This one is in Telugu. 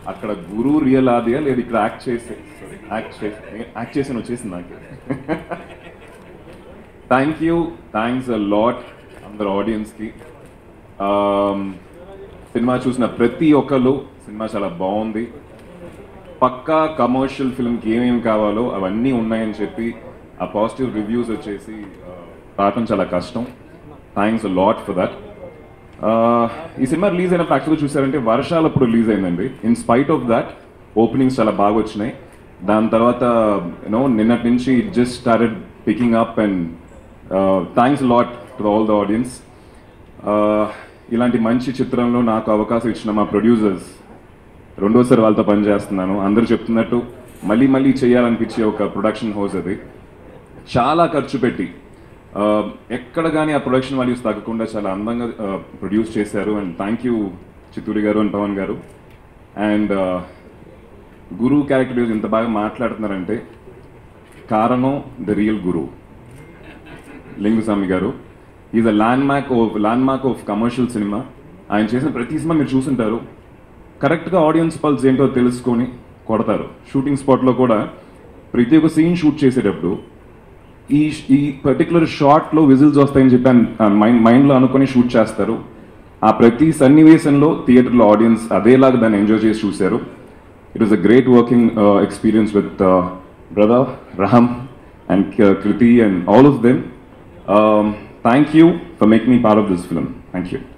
అక్కడ గురు రియల్ ఆదియా లేదు ఇక్కడ యాక్ట్ చేసి యాక్ట్ చేసి యాక్ట్ చేసి వచ్చేసింది నాకు thank you thanks a lot అందరు ఆడియన్స్కి సినిమా చూసిన ప్రతి ఒక్కరు సినిమా చాలా బాగుంది పక్కా కమర్షియల్ ఫిల్మ్కి ఏమేమి కావాలో అవన్నీ ఉన్నాయని చెప్పి ఆ పాజిటివ్ రివ్యూస్ వచ్చేసి ఆ, రావటం చాలా కష్టం థ్యాంక్స్ లాట్ ఫర్ దట్ ఈ సినిమా రిలీజ్ అయినప్పుడు యాక్చువల్గా చూసారంటే వర్షాలప్పుడు రిలీజ్ అయిందండి in spite of that openings చాలా బాగా వచ్చినాయి దాని తర్వాత యూనో నిన్నటి నుంచి just started picking up and thanks lot to all the audience ఇలాంటి మంచి చిత్రంలో నాకు అవకాశం ఇచ్చిన మా ప్రొడ్యూసర్స్ రెండోసారి వాళ్ళతో పనిచేస్తున్నాను అందరూ చెప్తున్నట్టు మళ్ళీ మళ్ళీ చేయాలనిపించే ఒక ప్రొడక్షన్ హౌస్ అది చాలా ఖర్చు పెట్టి ఆ, ఎక్కడ కానీ ఆ ప్రొడక్షన్ వాల్యూస్ తగ్గకుండా చాలా అందంగా ప్రొడ్యూస్ చేశారు అండ్ థ్యాంక్ యూ చిత్తూరి గారు అండ్ పవన్ గారు అండ్ గురు క్యారెక్టర్ ఈరోజు ఇంత బాగా మాట్లాడుతున్నారంటే కారణం the real guru Lingusamy garu is a landmark of landmark of commercial సినిమా ఆయన చేసిన ప్రతి సినిమా మీరు చూసుంటారు కరెక్ట్గా ఆడియన్స్ పల్స్ ఏంటో తెలుసుకొని కొడతారు షూటింగ్ స్పాట్లో కూడా ప్రతి ఒక్క సీన్ షూట్ చేసేటప్పుడు ఈ ఈ పర్టికులర్ షార్ట్లో విజిల్స్ వస్తాయని చెప్పి ఆయన మైండ్ మైండ్లో అనుకొని షూట్ చేస్తారు ఆ ప్రతి సన్నివేశంలో థియేటర్లో ఆడియన్స్ అదేలాగా దాన్ని ఎంజాయ్ చేసి చూశారు it was a great working experience with brother Ram and Krithi and all of them thank you for make me part of this film thank you